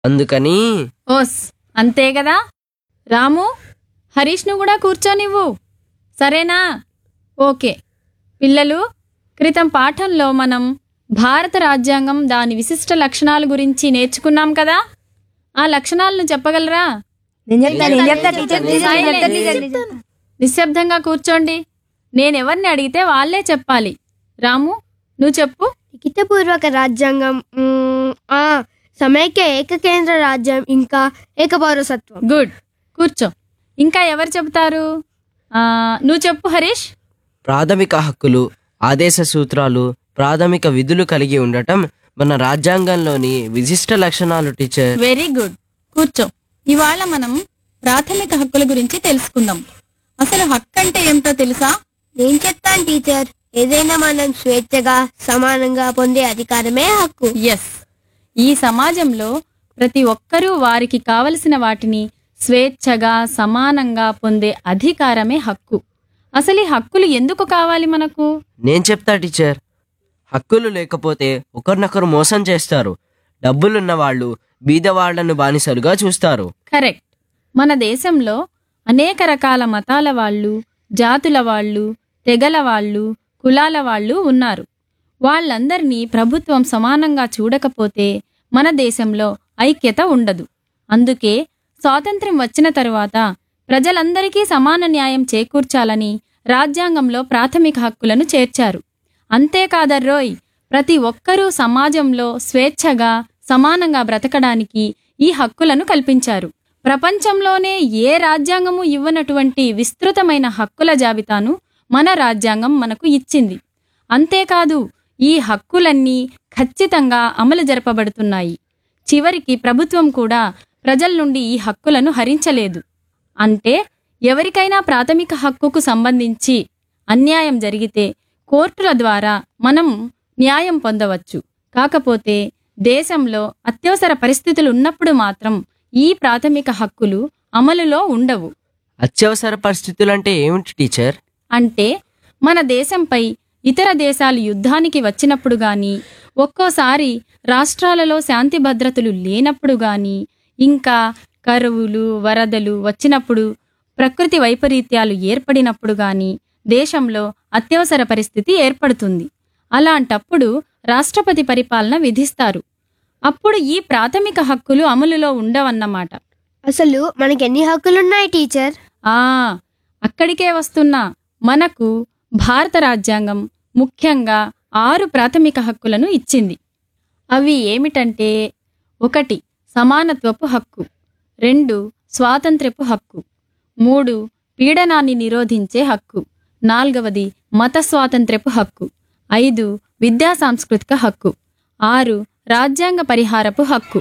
అందుకని ఓస్ అంతే కదా రాము హరీష్ను కూడా కూర్చోనివ్వు సరేనా ఓకే పిల్లలు క్రితం పాఠంలో మనం భారత రాజ్యాంగం దాని విశిష్ట లక్షణాల గురించి నేర్చుకున్నాం కదా ఆ లక్షణాలను చెప్పగలరా నేను చెప్తాను నేను చెప్తా టీచర్ టీచర్ నేను చెప్తా టీచర్ Silence. టీచర్ నిశ్శబ్దంగా కూర్చోండి నేనెవరిని అడిగితే వాళ్ళే చెప్పాలి రాము నువ్వు చెప్పు లిఖితపూర్వక రాజ్యాంగం మ్మ్, ఆ, సమైక్య ఏకకేంద్ర రాజ్యం ఇంకా ఏకపౌరసత్వం గుడ్ కూర్చో ఇంకా ఎవరు చెప్తారు ఆ, నువ్వు చెప్పు హరీష్ ప్రాథమిక హక్కులు ఆదేశ సూత్రాలు ప్రాథమిక విధులు కలిగి ఉండటం మన రాజ్యాంగంలోని విశిష్ట లక్షణాలు టీచర్ వెరీ గుడ్ కూర్చో ఇవాళ మనం ప్రాథమిక హక్కుల గురించి తెలుసుకుందాం అసలు హక్కు అంటే ఏమిటో తెలుసా నేను చెప్తాను టీచర్ ఏదైనా మనం స్వేచ్ఛగా సమానంగా పొందే అధికారమే హక్కు ఎస్ ఈ సమాజంలో ప్రతి ఒక్కరూ వారికి కావలసిన వాటిని స్వేచ్ఛగా సమానంగా పొందే అధికారమే హక్కు అసలు ఈ హక్కులు ఎందుకు కావాలి మనకు నేను చెప్తా టీచర్ హక్కులు లేకపోతే ఒకరినొకరు మోసం చేస్తారు డబ్బులున్న వాళ్ళు బీదవాళ్లను బానిసలుగా చూస్తారు కరెక్ట్ మన దేశంలో అనేక రకాల మతాల వాళ్ళు జాతుల వాళ్ళు తెగల వాళ్ళు కులాల వాళ్ళు ఉన్నారు వాళ్ళందరినీ ప్రభుత్వం సమానంగా చూడకపోతే మన దేశంలో ఐక్యత ఉండదు అందుకే స్వాతంత్ర్యం వచ్చిన తరువాత ప్రజలందరికీ సమాన న్యాయం చేకూర్చాలని రాజ్యాంగంలో ప్రాథమిక హక్కులను చేర్చారు అంతేకాదర్రోయ్ ప్రతి ఒక్కరూ సమాజంలో స్వేచ్ఛగా సమానంగా బ్రతకడానికి ఈ హక్కులను కల్పించారు ప్రపంచంలోనే ఏ రాజ్యాంగము ఇవ్వనటువంటి విస్తృతమైన హక్కుల జాబితాను మన రాజ్యాంగం మనకు ఇచ్చింది అంతేకాదు ఈ హక్కులన్నీ ఖచ్చితంగా అమలు జరపబడుతున్నాయి చివరికి ప్రభుత్వం కూడా ప్రజల నుండి ఈ హక్కులను హరించలేదు అంటే ఎవరికైనా ప్రాథమిక హక్కుకు సంబంధించి అన్యాయం జరిగితే కోర్టుల ద్వారా మనం న్యాయం పొందవచ్చు కాకపోతే దేశంలో అత్యవసర పరిస్థితులు ఉన్నప్పుడు మాత్రం ఈ ప్రాథమిక హక్కులు అమలులో ఉండవు అత్యవసర పరిస్థితులు అంటే ఏమిటి టీచర్ అంటే మన దేశంపై ఇతర దేశాలు యుద్ధానికి వచ్చినప్పుడు గాని ఒక్కోసారి రాష్ట్రాలలో శాంతి భద్రతలు లేనప్పుడు గాని ఇంకా కరువులు వరదలు వచ్చినప్పుడు ప్రకృతి వైపరీత్యాలు ఏర్పడినప్పుడు గాని దేశంలో అత్యవసర పరిస్థితి ఏర్పడుతుంది అలాంటప్పుడు రాష్ట్రపతి పరిపాలన విధిస్తారు అప్పుడు ఈ ప్రాథమిక హక్కులు అమలులో ఉండవన్నమాట అసలు మనకి ఎన్ని హక్కులున్నాయి టీచర్ ఆ అక్కడికే వస్తున్నా మనకు భారత రాజ్యాంగం ముఖ్యంగా ఆరు ప్రాథమిక హక్కులను ఇచ్చింది అవి ఏమిటంటే ఒకటి సమానత్వపు హక్కు రెండు స్వాతంత్ర్యపు హక్కు మూడు పీడనాన్ని నిరోధించే హక్కు నాల్గవది మత స్వాతంత్ర్యపు హక్కు ఐదు విద్యా సాంస్కృతిక హక్కు ఆరు రాజ్యాంగ పరిహారపు హక్కు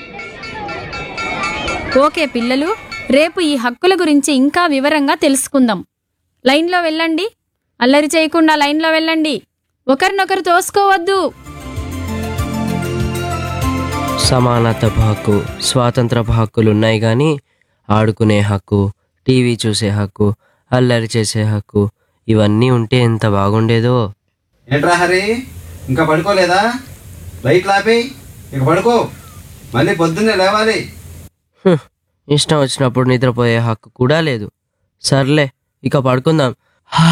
ఓకే పిల్లలు రేపు ఈ హక్కుల గురించి ఇంకా వివరంగా తెలుసుకుందాం లైన్లో వెళ్ళండి అల్లరి చేయకుండా లైన్లో వెళ్ళండి ఒకరినొకరు తోసుకోవద్దు సమానత్వపు హక్కు స్వాతంత్రపు హక్కులు ఉన్నాయి కానీ ఆడుకునే హక్కు టీవీ చూసే హక్కు అల్లరి చేసే హక్కు ఇవన్నీ ఉంటే ఎంత బాగుండేదో ఏంట్రా హరి ఇంకా పడుకోలేదా లైట్ లాపి ఇక పడుకో మళ్ళీ పొద్దున్నే లేవాలి హ్మ్, ఇష్టం వచ్చినప్పుడు నిద్రపోయే హక్కు కూడా లేదు సర్లే ఇక పడుకుందాం హా.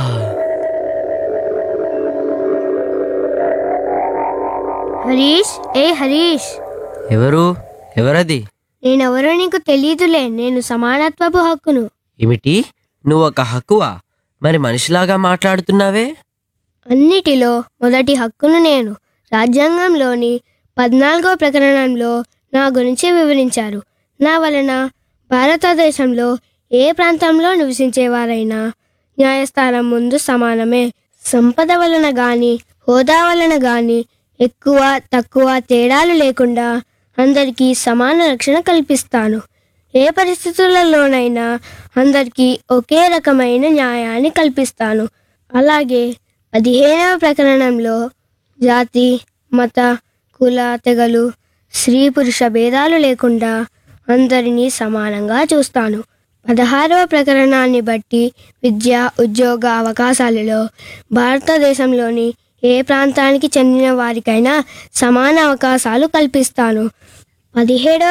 హరీష్ ఏ హరీష్ ఎవరు ఎవరది నేనెవరో నీకు తెలియదులే నేను సమానత్వపు హక్కును ఏమిటి నువ్వు ఒక హక్కువా మరి మనిషిలాగా మాట్లాడుతున్నావే అన్నిటిలో మొదటి హక్కును నేను రాజ్యాంగంలోని పద్నాలుగో ప్రకరణంలో నా గురించి వివరించారు నా వలన భారతదేశంలో ఏ ప్రాంతంలో నివసించేవారైనా న్యాయస్థానం ముందు సమానమే సంపద వలన గాని హోదా వలన గాని ఎక్కువ తక్కువ తేడాలు లేకుండా అందరికీ సమాన రక్షణ కల్పిస్తాను ఏ పరిస్థితులలోనైనా అందరికీ ఒకే రకమైన న్యాయాన్ని కల్పిస్తాను అలాగే పదిహేనవ ప్రకరణంలో జాతి మత కుల తెగలు స్త్రీ పురుష భేదాలు లేకుండా అందరినీ సమానంగా చూస్తాను పదహారవ ప్రకరణాన్ని బట్టి విద్య ఉద్యోగ అవకాశాలలో భారతదేశంలోని ఏ ప్రాంతానికి చెందిన వారికైనా సమాన అవకాశాలు కల్పిస్తాను పదిహేడో